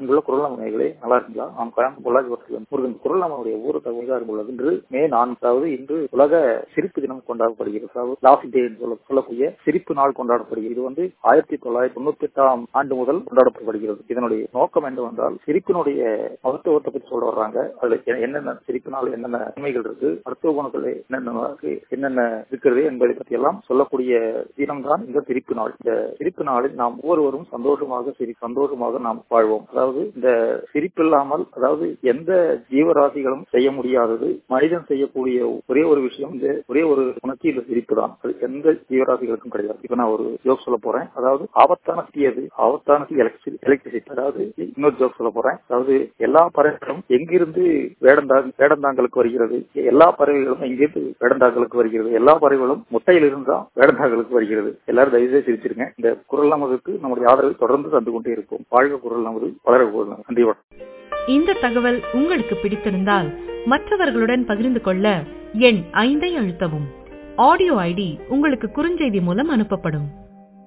அங்குள்ள குரல் நேயர்களே நல்லா இருக்கீங்களா நாம் கோயம்புத்தூர் பொள்ளாச்சி வட்டத்தில் முருகன் குரல் நம்முடைய ஊர் மிக அரும்புள்ளது இன்று மே நான்காவது இன்று உலக சிரிப்பு தினம் கொண்டாடப்படுகிறது அதாவது லாஸ்ட் டே என்று சொல்லக்கூடிய சிரிப்பு நாள் கொண்டாடப்படுகிறது இது வந்து ஆயிரத்தி தொள்ளாயிரத்தி தொண்ணூத்தி எட்டாம் ஆண்டு முதல் கொண்டாடப்படுகிறது இதனுடைய நோக்கம் என்னவென்றால் சிரிப்பினுடைய மருத்துவத்தை பற்றி சொல்ல வர்றாங்க அதுல என்னென்ன சிரிப்பினால் என்னென்ன நன்மைகள் இருக்கு மருத்துவ குணங்கள் என்னென்ன என்னென்ன இருக்கிறது என்பதை பற்றி எல்லாம் சொல்லக்கூடிய தினம்தான் இந்த சிரிப்பு நாள் இந்த சிரிப்பு நாளில் நாம் ஒவ்வொருவரும் சந்தோஷமாக சிரி சந்தோஷமாக நாம் வாழ்வோம் அதாவது இந்த சிரிப்பு இல்லாமல் அதாவது எந்த ஜீவராசிகளும் செய்ய முடியாதது மனிதன் செய்யக்கூடிய ஒரே ஒரு விஷயம் இந்த ஒரே ஒரு உணர்ச்சி இந்த சிரிப்பு தான் அது எந்த ஜீவராசிகளுக்கும் கிடையாது இப்ப நான் ஒரு ஜோக் சொல்ல போறேன் அதாவது ஆபத்தான தீ அது ஆபத்தான தீ எலக்ட்ரிசிட்டி அதாவது இன்னொரு ஜோக் சொல்ல போறேன் அதாவது எல்லா பறவைகளும் எங்கிருந்து வேடந்தாங் வேடந்தாங்களுக்கு வருகிறது எல்லா பறவைகளும் எங்கிருந்து வேடந்தாங்களுக்கு வருகிறது எல்லா பறவைகளும் முட்டையில் இருந்தா வேடந்தாங்களுக்கு வருகிறது எல்லாரும் தயவுசெய்து சிரிச்சிருங்க இந்த குரல் நமதுக்கு நம்முடைய ஆதரவை தொடர்ந்து தந்து கொண்டே இருப்போம் வாழ்க குரல் நமது வளர குரல் நன்றி இந்த தகவல் உங்களுக்கு பிடித்திருந்தால் மற்றவர்களுடன் பகிர்ந்து கொள்ள எண் ஐந்தை அழுத்தவும் ஆடியோ ஐடி உங்களுக்கு குறுஞ்செய்தி மூலம் அனுப்பப்படும்